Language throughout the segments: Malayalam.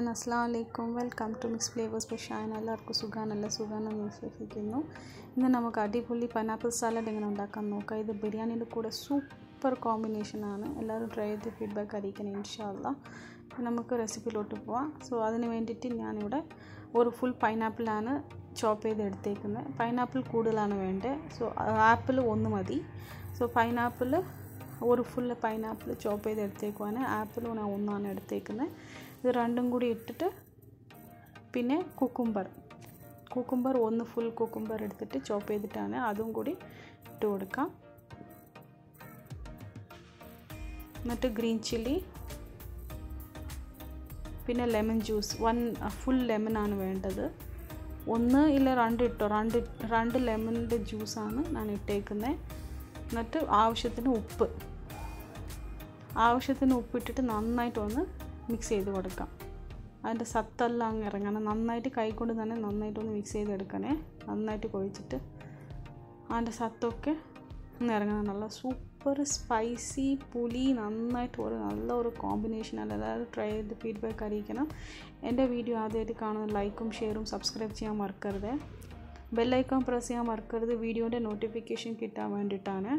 അസ്സാം വലൈക്കും welcome to Mix Flavours by Shan എല്ലാവർക്കും സുഖാണല്ല സുഖാണെന്ന് വിശ്വസിക്കുന്നു ഇന്ന് നമുക്ക് അടിപൊളി പൈനാപ്പിൾ സാലഡ് എങ്ങനെ ഉണ്ടാക്കാൻ നോക്കാം ഇത് ബിരിയാണിയുടെ കൂടെ സൂപ്പർ കോമ്പിനേഷനാണ് എല്ലാവരും ട്രൈ ചെയ്ത് ഫീഡ്ബാക്ക് അറിയിക്കണം ഇൻഷാല്ല നമുക്ക് റെസിപ്പിയിലോട്ട് പോവാം സോ അതിന് വേണ്ടിയിട്ട് ഞാനിവിടെ ഒരു ഫുൾ പൈനാപ്പിളാണ് ചോപ്പ് ചെയ്ത് എടുത്തേക്കുന്നത് പൈനാപ്പിൾ കൂടുതലാണ് വേണ്ടത് സോ ആപ്പിൾ ഒന്ന് മതി സോ പൈനാപ്പിൾ ഒരു ഫുള്ള് പൈനാപ്പിൾ ചോപ്പ് ചെയ്ത് എടുത്തേക്കുവാണ് ആപ്പിളും ഞാൻ ഒന്നാണ് എടുത്തേക്കുന്നത് ഇത് രണ്ടും കൂടി ഇട്ടിട്ട് പിന്നെ കുക്കുംബർ കുക്കുംബർ ഒന്ന് ഫുൾ കുക്കുംബർ എടുത്തിട്ട് ചോപ്പ് ചെയ്തിട്ടാണ് അതും കൂടി ഇട്ട് കൊടുക്കാം എന്നിട്ട് ഗ്രീൻ ചില്ലി പിന്നെ ലെമൺ ജ്യൂസ് വൺ ഫുൾ ലെമണാണ് വേണ്ടത് ഒന്ന് ഇല്ല രണ്ട് ഇട്ടോ രണ്ട് രണ്ട് ലെമണിൻ്റെ ജ്യൂസാണ് ഞാൻ ഇട്ടേക്കുന്നത് എന്നിട്ട് ആവശ്യത്തിന് ഉപ്പ് ആവശ്യത്തിന് ഉപ്പിട്ടിട്ട് നന്നായിട്ട് ഒന്ന് മിക്സ് ചെയ്ത് കൊടുക്കാം അതിൻ്റെ സത്തെല്ലാം അങ്ങ് ഇറങ്ങണം നന്നായിട്ട് കൈകൊണ്ട് തന്നെ നന്നായിട്ടൊന്ന് മിക്സ് ചെയ്തെടുക്കണേ നന്നായിട്ട് കുഴച്ചിട്ട് അതിൻ്റെ സത്തൊക്കെ ഒന്ന് ഇറങ്ങണം നല്ല സൂപ്പർ സ്പൈസി പുളി നന്നായിട്ട് ഒരു നല്ല ഒരു കോമ്പിനേഷനാണ് എല്ലാവരും ട്രൈ ചെയ്ത് ഫീഡ്ബാക്ക് അറിയിക്കണം എൻ്റെ വീഡിയോ ആദ്യമായിട്ട് കാണുന്ന ലൈക്കും ഷെയറും സബ്സ്ക്രൈബ് ചെയ്യാൻ മറക്കരുത് ബെല്ലൈക്കൺ പ്രസ് ചെയ്യാൻ മറക്കരുത് വീഡിയോൻ്റെ നോട്ടിഫിക്കേഷൻ കിട്ടാൻ വേണ്ടിയിട്ടാണ്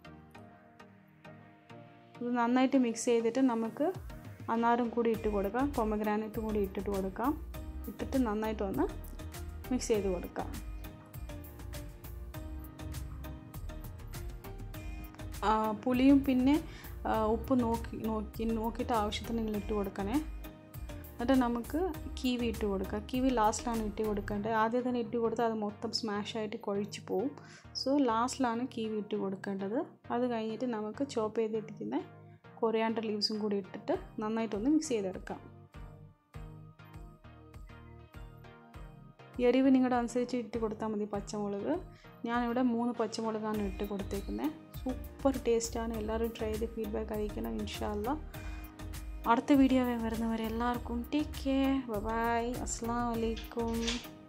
ഇത് നന്നായിട്ട് മിക്സ് ചെയ്തിട്ട് നമുക്ക് അന്നാരം കൂടി ഇട്ട് കൊടുക്കാം പൊമഗ്രാനറ്റും കൂടി ഇട്ടിട്ട് കൊടുക്കാം ഇട്ടിട്ട് നന്നായിട്ട് ഒന്ന് മിക്സ് ചെയ്ത് കൊടുക്കാം പുളിയും പിന്നെ ഉപ്പ് നോക്കി നോക്കി നോക്കിയിട്ട് ആവശ്യത്തിന് നിങ്ങൾ ഇട്ട് കൊടുക്കണേ എന്നിട്ട് നമുക്ക് കീവി ഇട്ട് കൊടുക്കാം കീവി ലാസ്റ്റിലാണ് ഇട്ട് കൊടുക്കേണ്ടത് ആദ്യം തന്നെ ഇട്ട് കൊടുത്താൽ അത് മൊത്തം സ്മാഷായിട്ട് കുഴച്ച് പോവും സോ ലാസ്റ്റിലാണ് കീവി ഇട്ട് കൊടുക്കേണ്ടത് അത് കഴിഞ്ഞിട്ട് നമുക്ക് ചോപ്പ് ചെയ്തിട്ടിരിക്കുന്ന കൊറിയാണ്ടർ ലീവ്സും കൂടി ഇട്ടിട്ട് നന്നായിട്ടൊന്ന് മിക്സ് ചെയ്തെടുക്കാം എരിവ് നിങ്ങളുടെ അനുസരിച്ച് ഇട്ട് കൊടുത്താൽ മതി പച്ചമുളക് ഞാനിവിടെ മൂന്ന് പച്ചമുളകാണ് ഇട്ട് കൊടുത്തേക്കുന്നത് സൂപ്പർ ടേസ്റ്റാണ് എല്ലാവരും ട്രൈ ചെയ്ത് ഫീഡ്ബാക്ക് അറിയിക്കണം ഇൻഷാല്ല അടുത്ത വീഡിയോ വരുന്നവരെ എല്ലാവർക്കും ടേക്ക് കെയർ ബൈ അസ്സാം വലൈക്കും